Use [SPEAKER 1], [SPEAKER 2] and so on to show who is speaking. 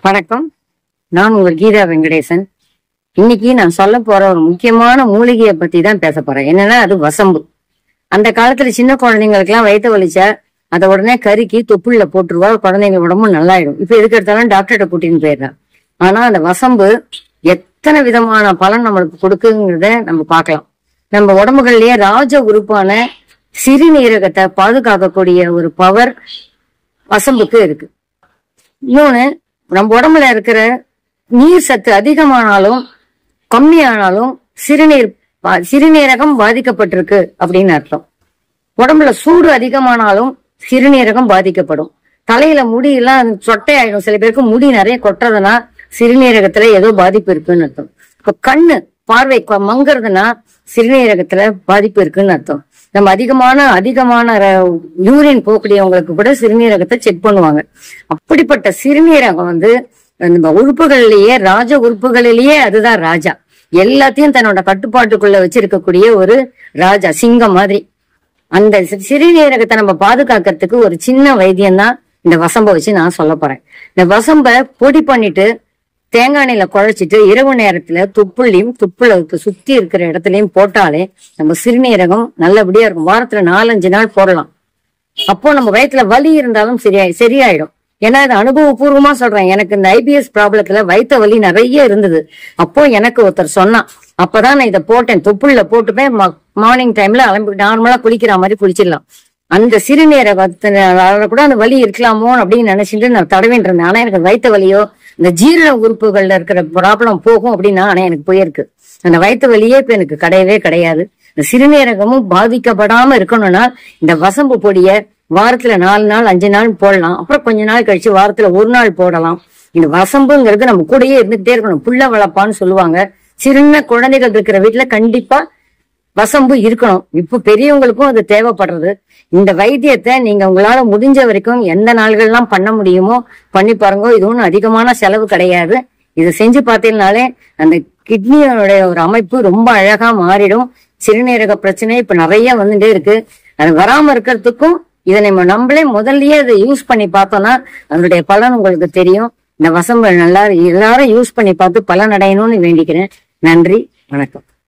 [SPEAKER 1] வணக்கம் நான் உங்கள் கீதா வெங்கடேசன் இன்னைக்கு நான் சொல்ல போற ஒரு முக்கியமான மூலிகையை பத்தி தான் பேச போறேன் என்னன்னா அது வசம்பு அந்த காலத்துல சின்ன குழந்தைங்களுக்குலாம் வயிற்று வலிச்சா அதை உடனே கருக்கி தொப்புள்ள போட்டுருவா குழந்தைங்க உடம்பு நல்லாயிடும் இப்ப எதுக்கு எடுத்தாலும் டாக்டர்கிட்ட கூட்டின்னு போயிடுறான் ஆனா அந்த வசம்பு எத்தனை விதமான பலன் நம்மளுக்கு கொடுக்குங்கிறத நம்ம பார்க்கலாம் நம்ம உடம்புகள்லயே ராஜ உறுப்பான சிறுநீரகத்தை பாதுகாக்கக்கூடிய ஒரு பவர் வசம்புக்கு இருக்கு இன்னொன்னு நம்ம உடம்புல இருக்கிற நீர் சத்து அதிகமானாலும் கம்மியானாலும் சிறுநீர் பா- சிறுநீரகம் பாதிக்கப்பட்டிருக்கு அப்படின்னு அர்த்தம் உடம்புல சூடு அதிகமானாலும் சிறுநீரகம் பாதிக்கப்படும் தலையில முடி எல்லாம் சொட்டை ஆயிடும் சில பேருக்கு முடி நிறைய கொட்டுறதுனா சிறுநீரகத்துல ஏதோ பாதிப்பு இருக்குன்னு அர்த்தம் இப்ப கண்ணு பார்வை கொ- மங்குறதுன்னா சிறுநீரகத்துல பாதிப்பு இருக்குன்னு அர்த்தம் நம்ம அதிகமான அதிகமான யூரின் போகக்கூடியவங்களுக்கு கூட சிறுநீரகத்தை செக் பண்ணுவாங்க அப்படிப்பட்ட சிறுநீரகம் வந்து நம்ம உறுப்புகளிலேயே ராஜ உறுப்புகளிலேயே அதுதான் ராஜா எல்லாத்தையும் தன்னோட கட்டுப்பாட்டுக்குள்ள வச்சிருக்கக்கூடிய ஒரு ராஜா சிங்கம் மாதிரி அந்த சி- சிறுநீரகத்தை நம்ம பாதுகாக்கிறதுக்கு ஒரு சின்ன வைத்தியம் தான் இந்த வசம்ப வச்சு நான் சொல்ல போறேன் இந்த வசம்ப பொடி பண்ணிட்டு தேங்காய் எண்ணெயில குழைச்சிட்டு இரவு நேரத்துல துப்புலையும் துப்புல சுத்தி இருக்கிற இடத்துலயும் போட்டாலே நம்ம சிறுநீரகம் நல்லபடியா இருக்கும் வாரத்துல நாலஞ்சு நாள் போடலாம் அப்போ நம்ம வயித்துல வலி இருந்தாலும் சரியாய் சரியாயிடும் ஏன்னா இது அனுபவபூர்வமா சொல்றேன் எனக்கு இந்த ஐபிஎஸ் ப்ராப்ளத்துல வயித்த வலி நிறைய இருந்தது அப்போ எனக்கு ஒருத்தர் சொன்னான் அப்பதான் நான் இதை போட்டேன் தொப்புள்ள போட்டுப்பேன் மார்னிங் டைம்ல அலம்பி நார்மலா குளிக்கிற மாதிரி குளிச்சிடலாம் அந்த சிறுநீரகத்தினால கூட அந்த வலி இருக்கலாமோ அப்படின்னு நினைச்சிட்டு நான் தடவிட்டு இருந்தேன் ஆனா எனக்கு வயித்த வலியோ இந்த ஜீரண உறுப்புகள்ல இருக்கிற ப்ராப்ளம் போகும் அப்படின்னா ஆனா எனக்கு போயிருக்கு அந்த வயிற்று வலியே இப்ப எனக்கு கிடையவே கிடையாது இந்த சிறுநீரகமும் பாதிக்கப்படாம இருக்கணும்னா இந்த வசம்பு பொடிய வாரத்துல நாலு நாள் அஞ்சு நாள் போடலாம் அப்புறம் கொஞ்ச நாள் கழிச்சு வாரத்துல ஒரு நாள் போடலாம் இந்த வசம்புங்கிறது நம்ம கூடயே இருந்துகிட்டே இருக்கணும் புள்ள வளர்ப்பான்னு சொல்லுவாங்க சின்ன குழந்தைகள் இருக்கிற வீட்டுல கண்டிப்பா வசம்பு இருக்கணும் இப்ப பெரியவங்களுக்கும் அது தேவைப்படுறது இந்த வைத்தியத்தை நீங்க உங்களால முடிஞ்ச வரைக்கும் எந்த நாள்கள்லாம் பண்ண முடியுமோ பண்ணி பாருங்க இது ஒன்றும் அதிகமான செலவு கிடையாது இதை செஞ்சு பார்த்தீங்கனாலே அந்த கிட்னியோட ஒரு அமைப்பு ரொம்ப அழகா மாறிடும் சிறுநீரக பிரச்சனை இப்ப நிறைய வந்துட்டே இருக்கு அது வராம இருக்கிறதுக்கும் இதை நம்ம நம்மளே முதல்லயே அதை யூஸ் பண்ணி பார்த்தோம்னா அதனுடைய பலன் உங்களுக்கு தெரியும் இந்த வசம்பு நல்லா எல்லாரும் யூஸ் பண்ணி பார்த்து பலன் அடையணும்னு வேண்டிக்கிறேன் நன்றி வணக்கம்